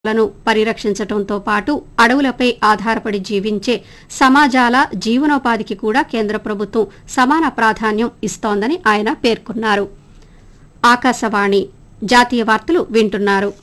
లను పరిరక్షించటంతో పాటు అడవులపై ఆధారపడి జీవించే సమాజాల జీవనోపాధికి కూడా కేంద్ర ప్రభుత్వం సమాన ప్రాధాన్యం ఇస్తోందని ఆయన పేర్కొన్నారు ఆకాశవాణి జాతీయ వార్తలు వింటున్నారు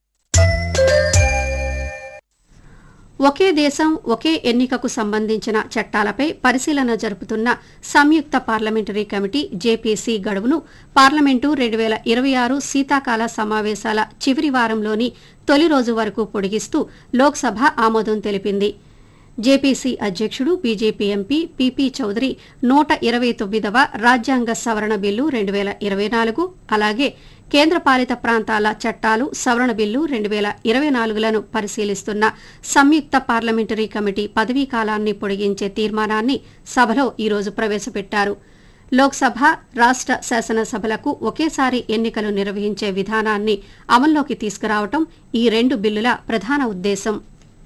ఒకే దేశం ఒకే ఎన్నికకు సంబంధించిన చట్టాలపై పరిశీలన జరుపుతున్న సంయుక్త పార్లమెంటరీ కమిటీ జేపీసీ గడువును పార్లమెంటు రెండు వేల ఇరవై ఆరు శీతాకాల సమావేశాల చివరి వారంలోని తొలి రోజు వరకు పొడిగిస్తూ లోక్సభ ఆమోదం తెలిపింది జేపీసీ అధ్యక్షుడు బీజేపీ ఎంపీ పీపీ చౌదరి నూట ఇరవై తొమ్మిదవ రాజ్యాంగ సవరణ బిల్లు రెండు వేల ఇరవై నాలుగు అలాగే కేంద్రపాలిత ప్రాంతాల చట్టాలు సవరణ బిల్లు రెండు వేల ఇరవై నాలుగులను పరిశీలిస్తున్న సంయుక్త పార్లమెంటరీ కమిటీ పదవీ కాలాన్ని పొడిగించే తీర్మానాన్ని సభలో ఈరోజు ప్రవేశపెట్టారు లోక్సభ రాష్ట శాసనసభలకు ఒకేసారి ఎన్నికలు నిర్వహించే విధానాన్ని అమల్లోకి తీసుకురావటం ఈ రెండు బిల్లుల ప్రధాన ఉద్దేశం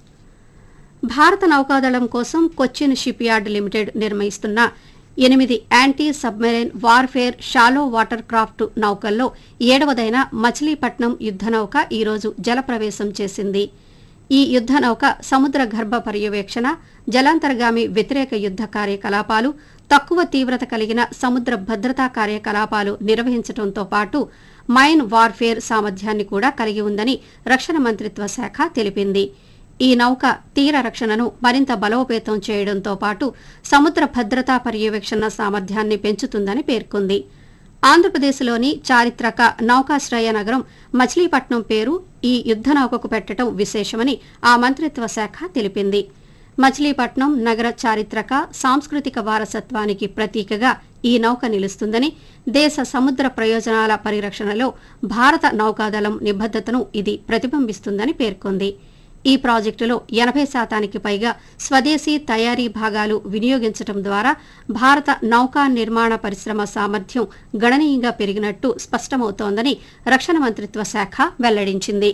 భారత నౌకాదళం కోసం కొచ్చిన్ షిప్ యార్డ్ లిమిటెడ్ నిర్మిస్తున్న ఎనిమిది anti submarine warfare shallow water craft నౌకల్లో ఏడవదైన మచిలీపట్నం యుద్ధ నౌక ఈరోజు జలప్రవేశం చేసింది ఈ యుద్ధ నౌక సముద్ర గర్భ పర్యవేక్షణ జలాంతర్గామి వ్యతిరేక యుద్ధ కార్యకలాపాలు తక్కువ తీవ్రత కలిగిన సముద్ర భద్రతా కార్యకలాపాలు నిర్వహించడంతో పాటు మైన్ వార్ఫేర్ సామర్థ్యాన్ని కూడా కలిగి ఉందని రక్షణ మంత్రిత్వ శాఖ తెలిపింది ఈ నౌక తీర రక్షణను మరింత బలోపేతం చేయడంతో పాటు సముద్ర భద్రతా పర్యవేక్షణ సామర్థ్యాన్ని పెంచుతుందని పేర్కొంది ఆంధ్రప్రదేశ్లోని చారిత్రక నౌకాశ్రయ నగరం మచిలీపట్నం పేరు ఈ యుద్ధ నౌకకు పెట్టడం విశేషమని ఆ మంత్రిత్వ శాఖ తెలిపింది మచిలీపట్నం నగర చారిత్రక సాంస్కృతిక వారసత్వానికి ప్రతీకగా ఈ నౌక నిలుస్తుందని దేశ సముద్ర ప్రయోజనాల పరిరక్షణలో భారత నౌకాదళం నిబద్దతను ఇది ప్రతిబింబిస్తుందని పేర్కొంది ఈ ప్రాజెక్టులో ఎనభై శాతానికి పైగా స్వదేశీ తయారీ భాగాలు వినియోగించడం ద్వారా భారత నౌకా నిర్మాణ పరిశ్రమ సామర్థ్యం గణనీయంగా పెరిగినట్టు స్పష్టమవుతోందని రక్షణ మంత్రిత్వ శాఖ వెల్లడించింది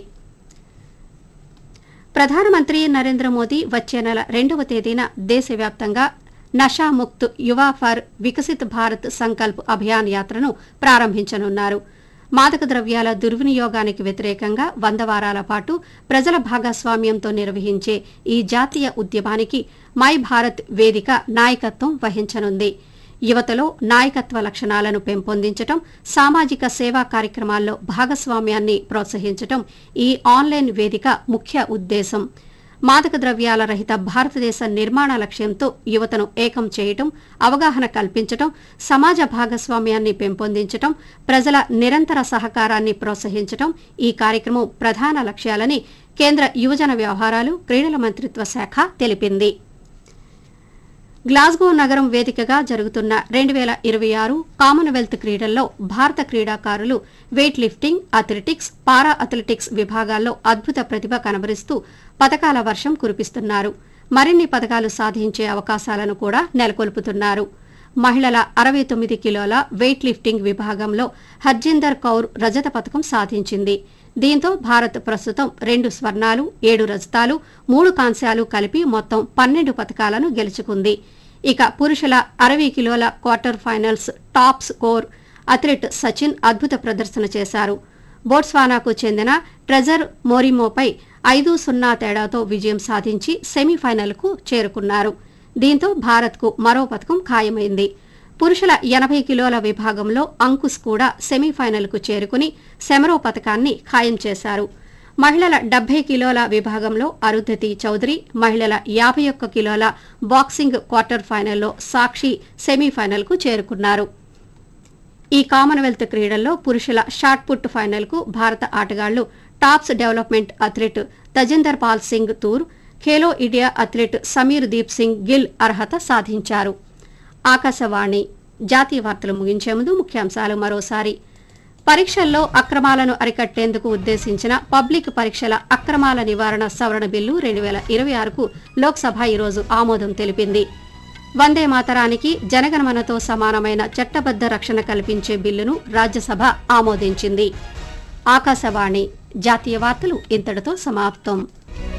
ప్రధానమంత్రి నరేంద్ర మోదీ వచ్చే నెల రెండవ తేదీన దేశవ్యాప్తంగా నషాముక్త్ యువ ఫర్ వికసిత్ భారత్ సంకల్ప్ అభియాన్ యాత్రను ప్రారంభించనున్నారు మాదక ద్రవ్యాల దుర్వినియోగానికి వ్యతిరేకంగా వంద వారాల పాటు ప్రజల భాగస్వామ్యంతో నిర్వహించే ఈ జాతీయ ఉద్యమానికి మై భారత్ వేదిక నాయకత్వం వహించనుంది యువతలో నాయకత్వ లక్షణాలను పెంపొందించటం సామాజిక సేవా కార్యక్రమాల్లో భాగస్వామ్యాన్ని ప్రోత్సహించటం ఈ ఆన్లైన్ వేదిక ముఖ్య ఉద్దేశం మాదక ద్రవ్యాల రహిత భారతదేశ నిర్మాణ లక్ష్యంతో యువతను ఏకం చేయటం అవగాహన కల్పించటం సమాజ భాగస్వామ్యాన్ని పెంపొందించటం ప్రజల నిరంతర సహకారాన్ని ప్రోత్సహించటం ఈ కార్యక్రమం ప్రధాన లక్ష్యాలని కేంద్ర యువజన వ్యవహారాలు క్రీడల మంత్రిత్వ శాఖ తెలిపింది గ్లాస్గో నగరం వేదికగా జరుగుతున్న రెండు వేల ఇరవై ఆరు కామన్వెల్త్ క్రీడల్లో భారత క్రీడాకారులు weightlifting athletics para athletics విభాగాల్లో అద్భుత ప్రతిభ కనబరుస్తూ పథకాల వర్షం కురిపిస్తున్నారు మరిన్ని పథకాలు సాధించే అవకాశాలను కూడా నెలకొల్పుతున్నారు మహిళల అరవై తొమ్మిది కిలోల వెయిట్ లిఫ్టింగ్ విభాగంలో హర్జిందర్ కౌర్ రజత పథకం సాధించింది దీంతో భారత్ ప్రస్తుతం రెండు స్వర్ణాలు ఏడు రజతాలు మూడు కాంస్యాలు కలిపి మొత్తం పన్నెండు పథకాలను గెలుచుకుంది ఇక పురుషుల అరవై కిలోల quarter finals top score athlete Sachin అద్భుత ప్రదర్శన చేశారు బోట్స్వానాకు చెందిన ట్రెజర్ మోరిమోపై ఐదు సున్నా తేడాతో విజయం సాధించి సెమీఫైనల్కు చేరుకున్నారు దీంతో భారత్కు మరో పథకం ఖాయమైంది పురుషుల ఎనభై కిలోల విభాగంలో అంకుశ్ కూడా సెమీఫైనల్కు చేరుకుని సెమరో పథకాన్ని ఖాయం చేశారు మహిళల డెబ్బై కిలోల విభాగంలో అరుంధతి చౌదరి మహిళల యాభై ఒక్క కిలోల బాక్సింగ్ క్వార్టర్ ఫైనల్లో సాక్షి సెమీఫైనల్కు చేరుకున్నారు ఈ కామన్వెల్త్ క్రీడల్లో పురుషుల షాట్ పుట్ ఫైనల్కు భారత ఆటగాళ్లు TOPS development athlete Tajinder Pal Singh Toor Khelo India athlete Sameer Deep Singh Gill అర్హత సాధించారు ఆకాశవాణి జాతీయ వార్తలు ముగించే ముందు ముఖ్యాంశాలు మరోసారి పరీక్షల్లో అక్రమాలను అరికట్టేందుకు ఉద్దేశించిన పబ్లిక్ పరీక్షల అక్రమాల నివారణ సవరణ బిల్లు రెండు వేల ఇరవై ఆరుకు లోక్సభ ఈరోజు ఆమోదం తెలిపింది వందే మాతరానికి జనగణమనతో సమానమైన చట్టబద్ద రక్షణ కల్పించే బిల్లును రాజ్యసభ ఆమోదించింది ఆకాశవాణి జాతీయ వార్తలు ఇంతటితో సమాప్తం